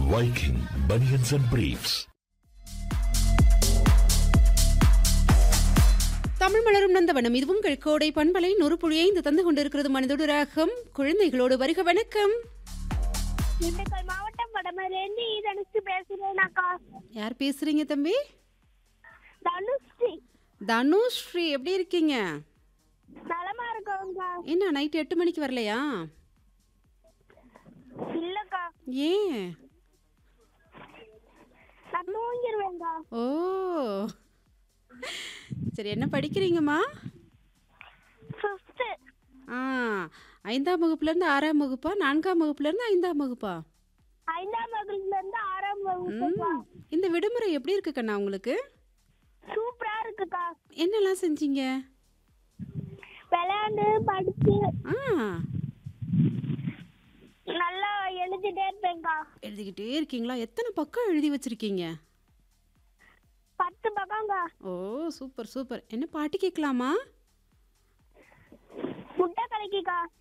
Viking Bunions and Briefs. Tamil மலரும் நந்தவனம் இது உங்கள் கோடை பண்பலை நொறுப்புழியை இந்த தந்து கொண்டிருக்கிறது மனதோடு ராகம் குழந்தைகளோடு வருக வணக்கம் திண்டுக்கல் மாவட்டம் வடமலேருந்து ஈதனுக்கு பேசுறேனாக்கா யார் பேசுறீங்க தம்பி தனுஸ்ரீ தனுஸ்ரீ எப்படி இருக்கீங்க நலமா இருக்கோங்க என்ன நைட் எட்டு மணிக்கு வரலையா இல்லக்கா ஏன் நான் தூங்கிடுவேங்க ஓ சரி என்ன படிக்கிறீங்கம்மா ஃபிஃப்த்து ஆ ஐந்தாம் வகுப்புலேருந்து ஆறாம் வகுப்பா நான்காம் வகுப்புலேருந்து ஐந்தாம் வகுப்பா ஐந்தாம் வகுப்புல இருந்து ஆறாம் வகுப்புக்கா ம் இந்த விடுமுறை எப்படி இருக்கு கண்ணா உங்களுக்கு சூப்பரா இருக்குக்கா என்னெல்லாம் செஞ்சீங்க விளையாண்டு படிச்சு ஆ நல்லா எழுதிட்டே இருப்பேன்க்கா எழுதிக்கிட்டே இருக்கீங்களா எத்தனை பக்கம் எழுதி வச்சிருக்கீங்க பத்து பக்கம்க்கா ஓ சூப்பர் சூப்பர் என்ன பாட்டு கேட்கலாமா முட்டை கலக்கிக்கா